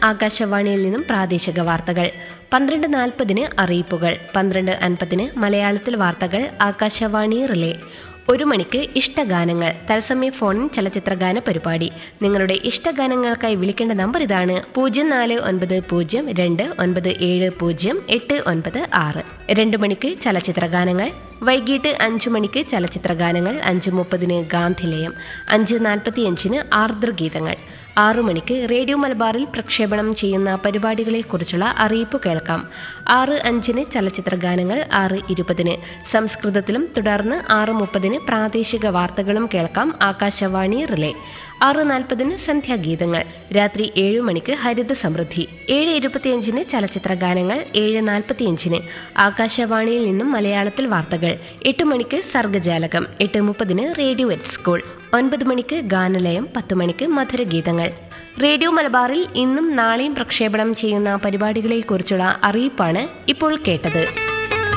ആകാശവാണിയിൽ നിന്നും പ്രാദേശിക വാർത്തകൾ പന്ത്രണ്ട് നാൽപ്പതിന് അറിയിപ്പുകൾ പന്ത്രണ്ട് അൻപതിന് മലയാളത്തിൽ വാർത്തകൾ ആകാശവാണി റിലേ ഒരു മണിക്ക് ഇഷ്ടഗാനങ്ങൾ തത്സമയ ഫോണിൻ ചലച്ചിത്രഗാന പരിപാടി നിങ്ങളുടെ ഇഷ്ടഗാനങ്ങൾക്കായി വിളിക്കേണ്ട നമ്പർ ഇതാണ് പൂജ്യം നാല് ഒൻപത് പൂജ്യം രണ്ട് ഒൻപത് ഏഴ് പൂജ്യം എട്ട് ഒൻപത് ആറ് രണ്ട് മണിക്ക് ചലച്ചിത്രഗാനങ്ങൾ വൈകിട്ട് അഞ്ചു മണിക്ക് ചലച്ചിത്രഗാനങ്ങൾ അഞ്ച് മുപ്പതിന് ഗാന്ധിലയം അഞ്ച് നാൽപ്പത്തിയഞ്ചിന് ആർദ്രഗീതങ്ങൾ ആറു മണിക്ക് റേഡിയോ മലബാറിൽ പ്രക്ഷേപണം ചെയ്യുന്ന പരിപാടികളെക്കുറിച്ചുള്ള അറിയിപ്പ് കേൾക്കാം ആറ് അഞ്ചിന് ചലച്ചിത്ര ഗാനങ്ങൾ ആറ് ഇരുപതിന് സംസ്കൃതത്തിലും തുടർന്ന് ആറ് മുപ്പതിന് പ്രാദേശിക വാർത്തകളും കേൾക്കാം ആകാശവാണി റിലേ ആറ് നാൽപ്പതിന് സന്ധ്യാഗീതങ്ങൾ രാത്രി ഏഴു മണിക്ക് ഹരിത സമൃദ്ധി ഏഴ് ഇരുപത്തിയഞ്ചിന് ചലച്ചിത്ര ഗാനങ്ങൾ ഏഴ് നാൽപ്പത്തിയഞ്ചിന് ആകാശവാണിയിൽ നിന്നും മലയാളത്തിൽ വാർത്തകൾ എട്ട് മണിക്ക് സർഗജാലകം എട്ട് മുപ്പതിന് റേഡിയോ എറ്റ് സ്കൂൾ ഒൻപത് മണിക്ക് ഗാനലയം പത്ത് മണിക്ക് മധുരഗീതങ്ങൾ റേഡിയോ മലബാറിൽ ഇന്നും നാളെയും പ്രക്ഷേപണം ചെയ്യുന്ന പരിപാടികളെക്കുറിച്ചുള്ള അറിയിപ്പാണ് ഇപ്പോൾ കേട്ടത്